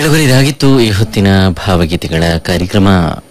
ಕೆಳಗಡೆ ಇದಾಗಿತ್ತು ಈ ಹೊತ್ತಿನ ಭಾವಗೀತೆಗಳ ಕಾರ್ಯಕ್ರಮ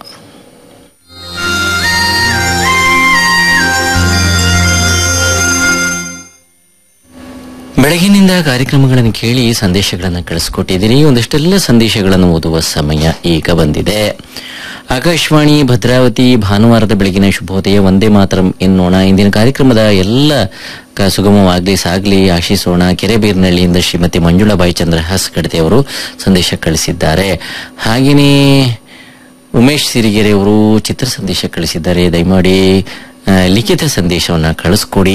ಬೆಳಗಿನಿಂದ ಕಾರ್ಯಕ್ರಮಗಳನ್ನು ಕೇಳಿ ಸಂದೇಶಗಳನ್ನು ಕಳಿಸ್ಕೊಟ್ಟಿದ್ದೀರಿ ಒಂದಷ್ಟೆಲ್ಲ ಸಂದೇಶಗಳನ್ನು ಓದುವ ಸಮಯ ಈಗ ಬಂದಿದೆ ಆಕಾಶವಾಣಿ ಭದ್ರಾವತಿ ಭಾನುವಾರದ ಬೆಳಗಿನ ಶುಭೋದಯ ಒಂದೇ ಮಾತರಂ ಎನ್ನೋಣ ಇಂದಿನ ಕಾರ್ಯಕ್ರಮದ ಎಲ್ಲ ಕ- ಸುಗಮವಾಗ್ಲಿ ಸಾಗ್ಲಿ ಆಶಿಸೋಣ ಕೆರೆಬೀರ್ನಳ್ಳಿಯಿಂದ ಶ್ರೀಮತಿ ಮಂಜುಳಾಬಾಯಿ ಚಂದ್ರಹಾಸ್ ಕಡತೆ ಅವರು ಸಂದೇಶ ಕಳಿಸಿದ್ದಾರೆ ಹಾಗೆಯೇ ಉಮೇಶ್ ಸಿರಿಗೆರೆ ಅವರು ಚಿತ್ರ ಸಂದೇಶ ಕಳಿಸಿದ್ದಾರೆ ದಯಮಾಡಿ ಆ, ಲಿಖಿತ ಸಂದೇಶವನ್ನ ಕಳಿಸ್ಕೊಡಿ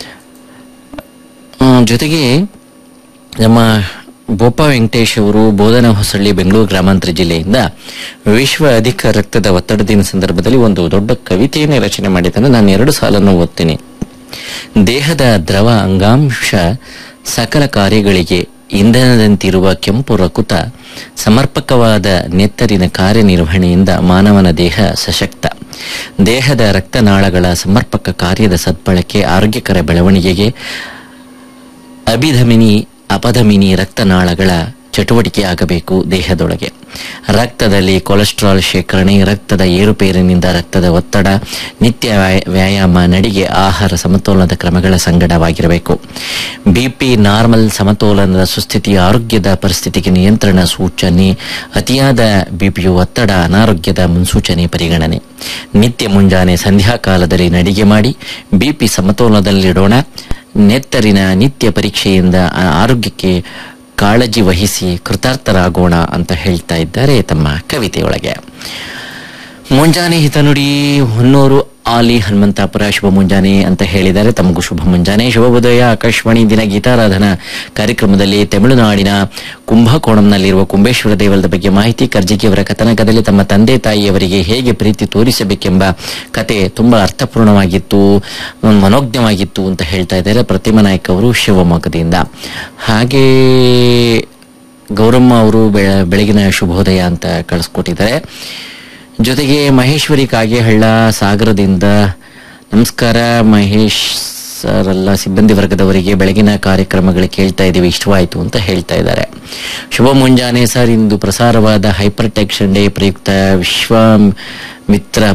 ಆ, ಜೊತೆಗೆ ನಮ್ಮ ಬೋಪ ವೆಂಕಟೇಶ್ ಅವರು ಬೋಧನಾ ಹೊಸಳ್ಳಿ ಬೆಂಗಳೂರು ಗ್ರಾಮಾಂತರ ಜಿಲ್ಲೆಯಿಂದ ವಿಶ್ವ ಅಧಿಕ ರಕ್ತದ ಒತ್ತಡ ದಿನ ಸಂದರ್ಭದಲ್ಲಿ ಒಂದು ದೊಡ್ಡ ಕವಿತೆಯನ್ನು ರಚನೆ ಮಾಡಿದ್ದಾನೆ ನಾನು ಎರಡು ಸಾಲನ್ನು ಓದ್ತೀನಿ ದೇಹದ ದ್ರವ ಅಂಗಾಂಶ ಸಕಲ ಕಾರ್ಯಗಳಿಗೆ ಇಂಧನದಂತಿರುವ ಕೆಂಪು ರಕುತ ಸಮರ್ಪಕವಾದ ನೆತ್ತರಿನ ಕಾರ್ಯನಿರ್ವಹಣೆಯಿಂದ ಮಾನವನ ದೇಹ ಸಶಕ್ತ ದೇಹದ ರಕ್ತನಾಳಗಳ ಸಮರ್ಪಕ ಕಾರ್ಯದ ಸದ್ಬಳಕೆ ಆರೋಗ್ಯಕರ ಬೆಳವಣಿಗೆಗೆ ಅಭಿಧಮಿನಿ ಅಪಧಮಿನಿ ರಕ್ತನಾಳಗಳ ಚಟುವಟಿಕೆ ಆಗಬೇಕು ದೇಹದೊಳಗೆ ರಕ್ತದಲ್ಲಿ ಕೊಲೆಸ್ಟ್ರಾಲ್ ಶೇಖರಣೆ ರಕ್ತದ ಏರುಪೇರಿನಿಂದ ರಕ್ತದ ಒತ್ತಡ ನಿತ್ಯ ವ್ಯಾಯ- ವ್ಯಾಯಾಮ ನಡಿಗೆ ಆಹಾರ ಸಮತೋಲನದ ಕ್ರಮಗಳ ಸಂಗಡವಾಗಿರಬೇಕು ಬಿಪಿ ನಾರ್ಮಲ್ ಸಮತೋಲನದ ಸುಸ್ಥಿತಿ ಆರೋಗ್ಯದ ಪರಿಸ್ಥಿತಿಗೆ ನಿಯಂತ್ರಣ ಸೂಚನೆ ಅತಿಯಾದ ಬಿಪಿಯು ಒತ್ತಡ ಅನಾರೋಗ್ಯದ ಮುನ್ಸೂಚನೆ ಪರಿಗಣನೆ ನಿತ್ಯ ಮುಂಜಾನೆ ಸಂಧ್ಯಾಕಾಲದಲ್ಲಿ ನಡಿಗೆ ಮಾಡಿ ಬಿಪಿ ಸಮತೋಲನದಲ್ಲಿಡೋಣ ನೆತ್ತರಿನ ನಿತ್ಯ ಪರೀಕ್ಷೆಯಿಂದ ಆ- ಆರೋಗ್ಯಕ್ಕೆ ಕಾಳಜಿ ವಹಿಸಿ ಕೃತಾರ್ಥರಾಗೋಣ ಅಂತ ಹೇಳ್ತಾ ಇದ್ದಾರೆ ತಮ್ಮ ಕವಿತೆಯೊಳಗೆ ಮುಂಜಾನೆ ಹಿತನುಡಿ ಹೊನ್ನೂರು ಆಲಿ ಹನುಮಂತಾಪುರ ಶುಭ ಮುಂಜಾನೆ ಅಂತ ಹೇಳಿದ್ದಾರೆ ತಮಗೂ ಶುಭ ಮುಂಜಾನೆ ಶುಭೋದಯ ಆಕಾಶವಾಣಿ ದಿನ ಗೀತಾರಾಧನಾ ಕಾರ್ಯಕ್ರಮದಲ್ಲಿ ತಮಿಳುನಾಡಿನ ಕುಂಭಕೋಣಂನಲ್ಲಿರುವ ಕುಂಬೇಶ್ವರ ದೇವಳದ ಬಗ್ಗೆ ಮಾಹಿತಿ ಕರ್ಜಿಗಿಯವರ ಕಥನಕದಲ್ಲಿ ತಮ್ಮ ತಂದೆ ತಾಯಿಯವರಿಗೆ ಹೇಗೆ ಪ್ರೀತಿ ತೋರಿಸಬೇಕೆಂಬ ಕತೆ ತುಂಬಾ ಅರ್ಥಪೂರ್ಣವಾಗಿತ್ತು ಮ್, ಮನೋಜ್ಞವಾಗಿತ್ತು ಅಂತ ಹೇಳ್ತಾ ಇದ್ದಾರೆ ಪ್ರತಿಮಾ ನಾಯ್ಕ ಅವರು ಶಿವಮೊಗ್ಗದಿಂದ ಹಾಗೆ ಗೌರಮ್ಮ ಅವರು ಬೆಳ- ಬೆಳಗಿನ ಶುಭೋದಯ ಅಂತ ಕಳಿಸ್ಕೊಟ್ಟಿದ್ದಾರೆ ಜೊತೆಗೆ ಮಹೇಶ್ವರಿ ಕಾಗೇಹಳ್ಳ ಸಾಗರದಿಂದ ನಮಸ್ಕಾರ ಮಹೇಶ್ ಸರ್ ಎಲ್ಲ ಸಿಬ್ಬಂದಿ ವರ್ಗದವರಿಗೆ ಬೆಳಗಿನ ಕಾರ್ಯಕ್ರಮಗಳು ಕೇಳ್ತಾ ಇದ್ದೀವಿ ಇಷ್ಟವಾಯಿತು ಅಂತ ಹೇಳ್ತಾ ಇದ್ದಾರೆ ಶುಭ ಮುಂಜಾನೆ ಸರ್ ಇಂದು ಪ್ರಸಾರವಾದ ಹೈಪರ್ ಟೆಕ್ಷನ್ ಡೇ ಪ್ರಯುಕ್ತ ವಿಶ್ವ ಮಿತ್ರ